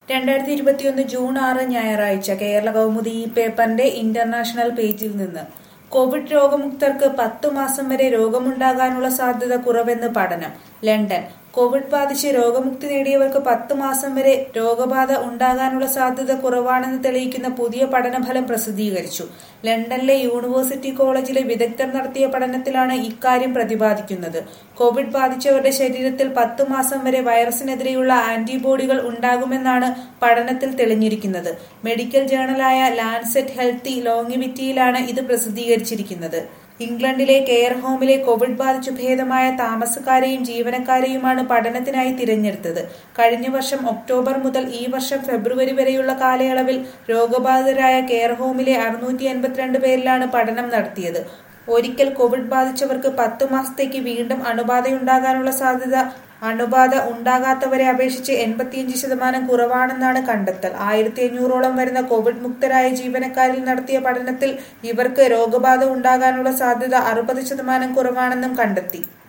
രണ്ടായിരത്തി ഇരുപത്തിയൊന്ന് ജൂൺ ആറ് ഞായറാഴ്ച കേരള കൗമുദി ഈ പേപ്പറിന്റെ ഇന്റർനാഷണൽ പേജിൽ നിന്ന് കോവിഡ് രോഗമുക്തർക്ക് പത്തു മാസം വരെ രോഗമുണ്ടാകാനുള്ള സാധ്യത കുറവെന്ന് പഠനം ലണ്ടൻ കോവിഡ് ബാധിച്ച് രോഗമുക്തി നേടിയവർക്ക് പത്ത് മാസം വരെ രോഗബാധ ഉണ്ടാകാനുള്ള സാധ്യത കുറവാണെന്ന് തെളിയിക്കുന്ന പുതിയ പഠനഫലം പ്രസിദ്ധീകരിച്ചു ലണ്ടനിലെ യൂണിവേഴ്സിറ്റി കോളേജിലെ വിദഗ്ധർ നടത്തിയ പഠനത്തിലാണ് ഇക്കാര്യം പ്രതിപാദിക്കുന്നത് കോവിഡ് ബാധിച്ചവരുടെ ശരീരത്തിൽ പത്തു മാസം വരെ വൈറസിനെതിരെയുള്ള ആന്റിബോഡികൾ ഉണ്ടാകുമെന്നാണ് പഠനത്തിൽ തെളിഞ്ഞിരിക്കുന്നത് മെഡിക്കൽ ജേണലായ ലാൻസെറ്റ് ഹെൽത്തി ലോങ്ങിവിറ്റിയിലാണ് ഇത് പ്രസിദ്ധീകരിച്ചിരിക്കുന്നത് ഇംഗ്ലണ്ടിലെ കെയർ ഹോമിലെ കോവിഡ് ബാധിച്ചു ഭേദമായ താമസക്കാരെയും ജീവനക്കാരെയുമാണ് പഠനത്തിനായി തിരഞ്ഞെടുത്തത് കഴിഞ്ഞ വർഷം ഒക്ടോബർ മുതൽ ഈ വർഷം ഫെബ്രുവരി വരെയുള്ള കാലയളവിൽ രോഗബാധിതരായ കെയർ ഹോമിലെ അറുന്നൂറ്റി എൺപത്തിരണ്ട് പേരിലാണ് പഠനം നടത്തിയത് ഒരിക്കൽ കോവിഡ് ബാധിച്ചവർക്ക് പത്തു മാസത്തേക്ക് വീണ്ടും അണുബാധയുണ്ടാകാനുള്ള സാധ്യത അണുബാധ ഉണ്ടാകാത്തവരെ അപേക്ഷിച്ച് എൺപത്തിയഞ്ച് ശതമാനം കുറവാണെന്നാണ് കണ്ടെത്തൽ ആയിരത്തി അഞ്ഞൂറോളം വരുന്ന കോവിഡ് മുക്തരായ ജീവനക്കാരിൽ നടത്തിയ പഠനത്തിൽ ഇവർക്ക് രോഗബാധ ഉണ്ടാകാനുള്ള സാധ്യത അറുപത് ശതമാനം കുറവാണെന്നും കണ്ടെത്തി